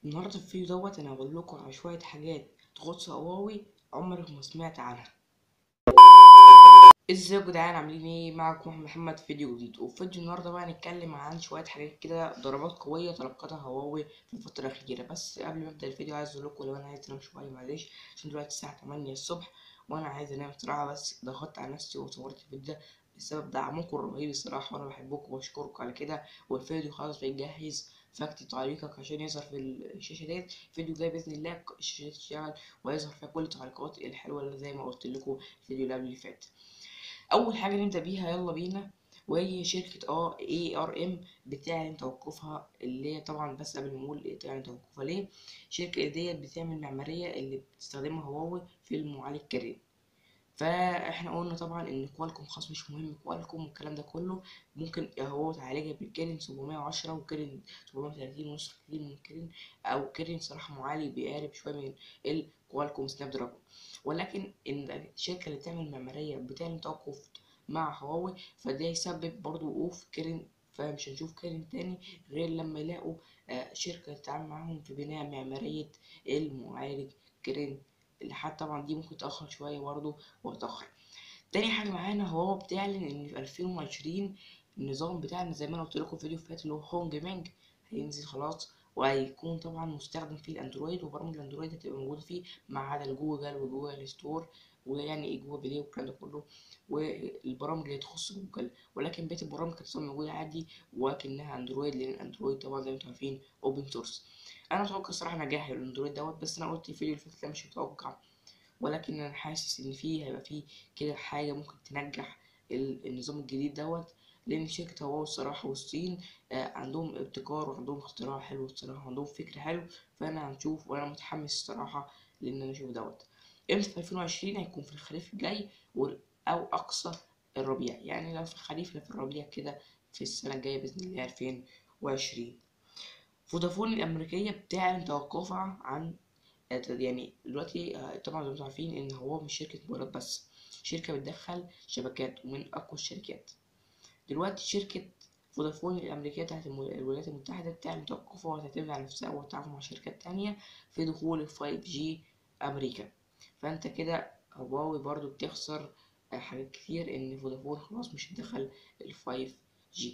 النهارده في الفيديو دوت انا هقول لكم على شويه حاجات تخص هواوي عمرك ما سمعت عنها ازيكم يا جدعان عاملين ايه معاكم احمد محمد في فيديو جديد وفي فيديو النهارده بقى هنتكلم عن شويه حاجات كده ضربات قويه تلقتها هواوي في الفتره الاخيره بس قبل ما ابدا الفيديو عايز اقول لكم لو انا عايز انام شويه معلش عشان دلوقتي الساعه 8 الصبح وانا عايز انام بصراحه بس ضغطت على نفسي وصورت الفيديو ده بسبب دعمكم الرهيب الصراحه وانا بحبكم وبشكركم على كده والفيديو خلاص بيتجهز فاكتب تعليقك عشان يظهر في الشاشه ديت الفيديو ده باذن الله الشاشه تشتغل ويظهر فيها كل التعليقات الحلوه اللي زي ما قلت لكم الفيديو اللي قبل اللي فات اول حاجه نبدا بيها يلا بينا وهي شركة اه اي ار ام بتعلن توقفها اللي هي طبعا بس قبل ما نقول تعلن توقفها ليه الشركة ديت بتعمل معمارية اللي بتستخدمها هواوي في المعالج الكريم فاحنا قلنا طبعا ان كوالكوم خاص مش مهم كوالكوم والكلام ده كله ممكن هو تعالجها بالكيرن 710 وكيرن 730 ونص كتير من الكيرن او كيرن صراحة معالج بيقارب شوية من الكوالكوم سناب دراجون ولكن ان الشركة اللي بتعمل معمارية بتعمل توقف مع هواوي فده يسبب برضو وقوف كيرن فمش هنشوف كيرن تاني غير لما يلاقوا شركة تتعامل معاهم في بناء معمارية المعالج كيرن لحد طبعا دي ممكن تأخر شوية برضه وتأخر تاني حاجة معانا هو بتعلن إن في ألفين وعشرين النظام بتاعنا زي ما أنا قلت لكم في فيديو فات اللي هو هونج مانج هينزل خلاص وهيكون طبعا مستخدم فيه الأندرويد وبرامج الأندرويد هتبقى موجودة فيه ما عدا الجوجل وجوجل ستور ويعني إيه جوجل بلاي والكلام ده كله والبرامج اللي تخص جوجل ولكن بقية البرامج هتبقى موجودة عادي ولكنها أندرويد لأن الأندرويد طبعا زي ما انتم عارفين أوبن سورس أنا متوقع الصراحة نجاح الأندرويد دوت بس أنا قلت الفيديو اللي فات مش متوقع ولكن انا حاسس ان فيه هيبقى فيه كده حاجه ممكن تنجح النظام الجديد دوت لان شركه هواوي الصراحه والصين عندهم ابتكار وعندهم اختراع حلو الصراحه وعندهم فكر حلو فانا هنشوف وانا متحمس الصراحه لان انا اشوف دوت امتى في 2020 هيكون في الخريف الجاي او اقصى الربيع يعني لو في الخريف في الربيع كده في السنه الجايه باذن الله 2020 فودافون الامريكيه بتعلن توقفها عن يعني دلوقتي طبعا زي ما انتم عارفين ان هو مش شركه موبايلات بس شركه بتدخل شبكات ومن اقوى الشركات دلوقتي شركه فودافون الامريكيه بتاعت الولايات المتحده بتعمل توقفها وهتعتمد على نفسها وتتعاون مع شركات تانية في دخول ال 5G امريكا فانت كده هواوي برضو بتخسر حاجات كتير ان فودافون خلاص مش هتدخل ال 5G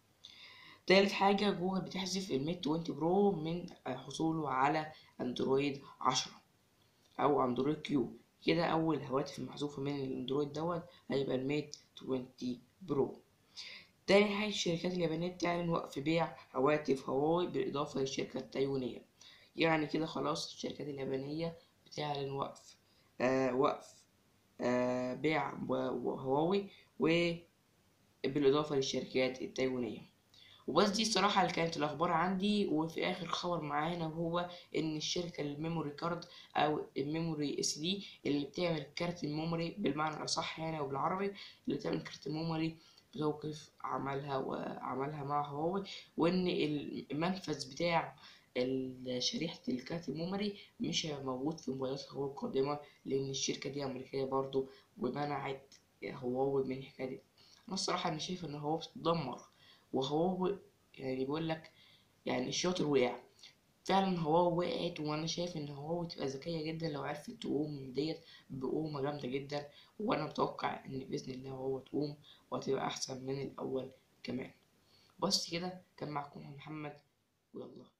تالت حاجة جوجل بتحذف الميت 20 برو من حصوله على اندرويد عشرة او اندرويد كيو كده اول هواتف المحذوفة من الاندرويد دوت هيبقى الميت 20 برو تاني حاجة الشركات اليابانية بتعلن وقف بيع هواتف هواوي بالإضافة للشركة التايوانية يعني كده خلاص الشركات اليابانية بتعلن وقف آه وقف آه بيع هواوي وبالإضافة للشركات التايوانية وبس دي الصراحة اللي كانت الأخبار عندي وفي آخر خبر معانا وهو إن الشركة الميموري كارد أو الميموري اس دي اللي بتعمل كارت الميموري بالمعنى الأصح يعني أو بالعربي اللي بتعمل كارت الميموري بتوقف عملها وعملها مع هواوي وإن المنفذ بتاع شريحة الكارت الميموري مش موجود في موبايلات هواوي القادمة لأن الشركة دي أمريكية برضو ومنعت هواوي من الحكاية دي أنا الصراحة أنا شايف إن هواوي بتدمر وهو يعني بيقول لك يعني الشاطر وقع فعلا هواوي وقعت وانا شايف ان هواوي تبقى ذكيه جدا لو عرفت تقوم ديت بقومه جامده جدا وانا متوقع ان باذن الله هواوي تقوم وهتبقى احسن من الاول كمان بس كده كان معكم محمد ويلا